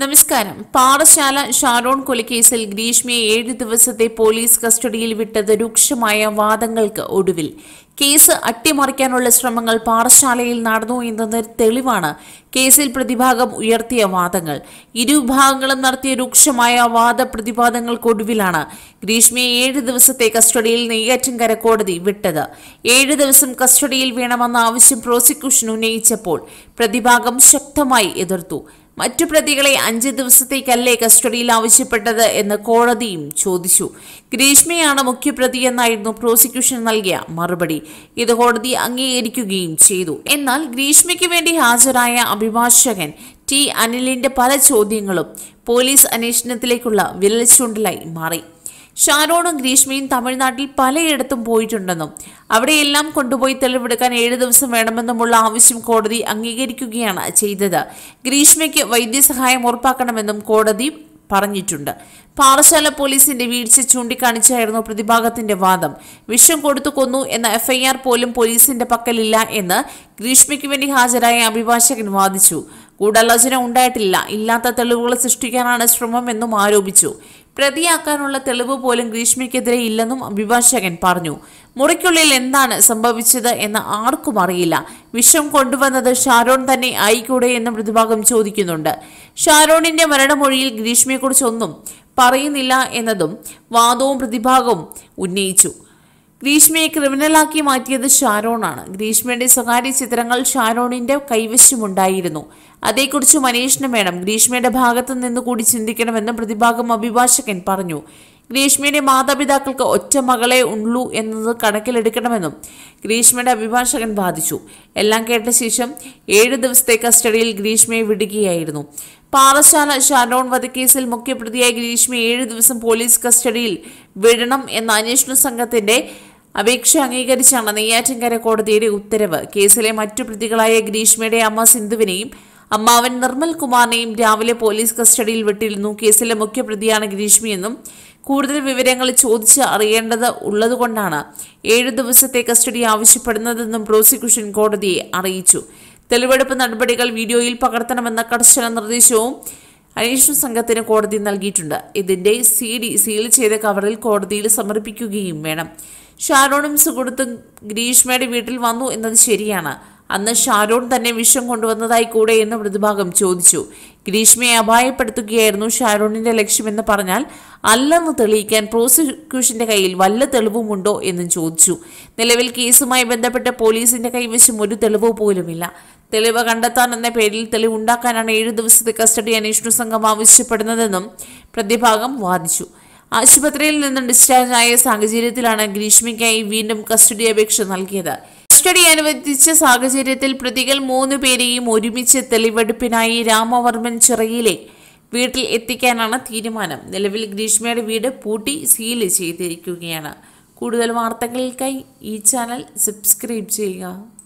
നമസ്കാരം പാറശാല ഷാരോൺ കൊലക്കേസിൽ ഗ്രീഷ്മയെ ഏഴ് ദിവസത്തെ പോലീസ് കസ്റ്റഡിയിൽ വിട്ടത് രൂക്ഷമായ വാദങ്ങൾക്ക് ഒടുവിൽ കേസ് അട്ടിമറിക്കാനുള്ള ശ്രമങ്ങൾ പാറശാലയിൽ നടന്നു എന്നത് തെളിവാണ് കേസിൽ പ്രതിഭാഗം ഉയർത്തിയ വാദങ്ങൾ ഇരുവിഭാഗങ്ങളും നടത്തിയ രൂക്ഷമായ വാദപ്രതിവാദങ്ങൾക്കൊടുവിലാണ് ഗ്രീഷ്മയെ ഏഴ് ദിവസത്തെ കസ്റ്റഡിയിൽ നെയ്യാറ്റിൻകര കോടതി വിട്ടത് ഏഴ് ദിവസം കസ്റ്റഡിയിൽ വേണമെന്ന ആവശ്യം പ്രോസിക്യൂഷൻ ഉന്നയിച്ചപ്പോൾ പ്രതിഭാഗം ശക്തമായി എതിർത്തു മറ്റു പ്രതികളെ അഞ്ച് ദിവസത്തേക്കല്ലേ കസ്റ്റഡിയിൽ ആവശ്യപ്പെട്ടത് എന്ന് കോടതിയും ചോദിച്ചു ഗ്രീഷ്മയാണ് മുഖ്യപ്രതി എന്നായിരുന്നു പ്രോസിക്യൂഷൻ നൽകിയ മറുപടി ഇത് കോടതി അംഗീകരിക്കുകയും ചെയ്തു എന്നാൽ ഗ്രീഷ്മയ്ക്ക് വേണ്ടി ഹാജരായ അഭിഭാഷകൻ ടി അനിലിന്റെ പല ചോദ്യങ്ങളും പോലീസ് അന്വേഷണത്തിലേക്കുള്ള വിരൽ ചൂണ്ടലായി മാറി ഷാരോണും ഗ്രീഷ്മയും തമിഴ്നാട്ടിൽ പലയിടത്തും പോയിട്ടുണ്ടെന്നും അവിടെയെല്ലാം കൊണ്ടുപോയി തെളിവെടുക്കാൻ ഏഴ് ദിവസം വേണമെന്നുമുള്ള ആവശ്യം കോടതി അംഗീകരിക്കുകയാണ് ചെയ്തത് ഗ്രീഷ്മയ്ക്ക് വൈദ്യസഹായം ഉറപ്പാക്കണമെന്നും കോടതി പറഞ്ഞിട്ടുണ്ട് പാറശാല പോലീസിന്റെ വീഴ്ച ചൂണ്ടിക്കാണിച്ചായിരുന്നു പ്രതിഭാഗത്തിന്റെ വാദം വിഷം കൊടുത്തു കൊന്നു എന്ന എഫ്ഐആർ പോലും പോലീസിന്റെ പക്കലില്ല എന്ന് ഗ്രീഷ്മയ്ക്ക് വേണ്ടി ഹാജരായ അഭിഭാഷകൻ വാദിച്ചു ഗൂഢാലോചന ഉണ്ടായിട്ടില്ല ഇല്ലാത്ത തെളിവുകൾ സൃഷ്ടിക്കാനാണ് ശ്രമമെന്നും ആരോപിച്ചു പ്രതിയാക്കാനുള്ള തെളിവ് പോലും ഗ്രീഷ്മയ്ക്കെതിരെ ഇല്ലെന്നും അഭിഭാഷകൻ പറഞ്ഞു മുറിക്കുള്ളിൽ എന്താണ് സംഭവിച്ചത് എന്ന് ആർക്കും അറിയില്ല വിഷം കൊണ്ടുവന്നത് ഷാരോൺ തന്നെ ആയിക്കൂടെ എന്നും പ്രതിഭാഗം ചോദിക്കുന്നുണ്ട് ഷാരോണിന്റെ മരണമൊഴിയിൽ ഗ്രീഷ്മയെക്കുറിച്ചൊന്നും പറയുന്നില്ല എന്നതും വാദവും പ്രതിഭാഗവും ഉന്നയിച്ചു ഗ്രീഷ്മയെ ക്രിമിനലാക്കി മാറ്റിയത് ഷാരോണാണ് ഗ്രീഷ്മയുടെ സ്വകാര്യ ചിത്രങ്ങൾ ഷാരോണിന്റെ കൈവശമുണ്ടായിരുന്നു അതേക്കുറിച്ചും അന്വേഷണം വേണം ഗ്രീഷ്മയുടെ ഭാഗത്തു നിന്ന് കൂടി ചിന്തിക്കണമെന്നും പ്രതിഭാഗം അഭിഭാഷകൻ പറഞ്ഞു ഗ്രീഷ്മയുടെ മാതാപിതാക്കൾക്ക് ഒറ്റ മകളെ ഉള്ളൂ എന്നത് കണക്കിലെടുക്കണമെന്നും ഗ്രീഷ്മയുടെ അഭിഭാഷകൻ വാദിച്ചു എല്ലാം കേട്ട ശേഷം ഏഴ് ദിവസത്തെ കസ്റ്റഡിയിൽ ഗ്രീഷ്മയെ വിടുകയായിരുന്നു പാറശാല ഷാരോൺ വധക്കേസിൽ മുഖ്യപ്രതിയായ ഗ്രീഷ്മ ഏഴ് ദിവസം പോലീസ് കസ്റ്റഡിയിൽ വിടണം എന്ന അന്വേഷണ സംഘത്തിന്റെ അപേക്ഷ അംഗീകരിച്ചാണ് നെയ്യാറ്റിൻകര കോടതിയുടെ ഉത്തരവ് കേസിലെ മറ്റു പ്രതികളായ ഗ്രീഷ്മയുടെ അമ്മ സിന്ധുവിനെയും അമ്മാവൻ നിർമ്മൽ കുമാറിനെയും രാവിലെ പോലീസ് കസ്റ്റഡിയിൽ വിട്ടിരുന്നു കേസിലെ മുഖ്യപ്രതിയാണ് ഗ്രീഷ്മയെന്നും കൂടുതൽ വിവരങ്ങൾ ചോദിച്ച് അറിയേണ്ടത് ഉള്ളതുകൊണ്ടാണ് ഏഴു ദിവസത്തെ കസ്റ്റഡി ആവശ്യപ്പെടുന്നതെന്നും പ്രോസിക്യൂഷൻ കോടതിയെ അറിയിച്ചു തെളിവെടുപ്പ് നടപടികൾ വീഡിയോയിൽ പകർത്തണമെന്ന കർശന നിർദ്ദേശവും അന്വേഷണ സംഘത്തിന് കോടതി നൽകിയിട്ടുണ്ട് ഇതിന്റെ സി ഡി സീൽ ചെയ്ത കവറിൽ കോടതിയിൽ സമർപ്പിക്കുകയും വേണം ഷാരോണും സുഹൃത്തും ഗ്രീഷ്മയുടെ വീട്ടിൽ വന്നു എന്നത് ശരിയാണ് അന്ന് ഷാരോൺ തന്നെ വിഷം കൊണ്ടുവന്നതായി കൂടെ എന്ന് പ്രതിഭാഗം ചോദിച്ചു ഗ്രീഷ്മയെ അപായപ്പെടുത്തുകയായിരുന്നു ഷാരോണിന്റെ ലക്ഷ്യമെന്ന് പറഞ്ഞാൽ അല്ലെന്ന് തെളിയിക്കാൻ പ്രോസിക്യൂഷന്റെ കയ്യിൽ വല്ല തെളിവുമുണ്ടോ എന്നും ചോദിച്ചു നിലവിൽ കേസുമായി ബന്ധപ്പെട്ട് പോലീസിന്റെ കൈവശം ഒരു തെളിവ് പോലുമില്ല തെളിവ് കണ്ടെത്താൻ എന്ന പേരിൽ തെളിവുണ്ടാക്കാനാണ് ഏഴു ദിവസത്തെ കസ്റ്റഡി അന്വേഷണ സംഘം ആവശ്യപ്പെടുന്നതെന്നും പ്രതിഭാഗം വാദിച്ചു ആശുപത്രിയിൽ നിന്നും ഡിസ്ചാർജ് ആയ സാഹചര്യത്തിലാണ് ഗ്രീഷ്മയ്ക്കായി വീണ്ടും കസ്റ്റഡി അപേക്ഷ നൽകിയത് കസ്റ്റഡി അനുവദിച്ച സാഹചര്യത്തിൽ പ്രതികൾ മൂന്നു പേരെയും ഒരുമിച്ച് തെളിവെടുപ്പിനായി രാമവർമ്മൻ ചിറയിലെ വീട്ടിൽ എത്തിക്കാനാണ് തീരുമാനം നിലവിൽ ഗ്രീഷ്മയുടെ വീട് പൂട്ടി സീൽ ചെയ്തിരിക്കുകയാണ് കൂടുതൽ വാർത്തകൾക്കായി ഈ ചാനൽ സബ്സ്ക്രൈബ് ചെയ്യുക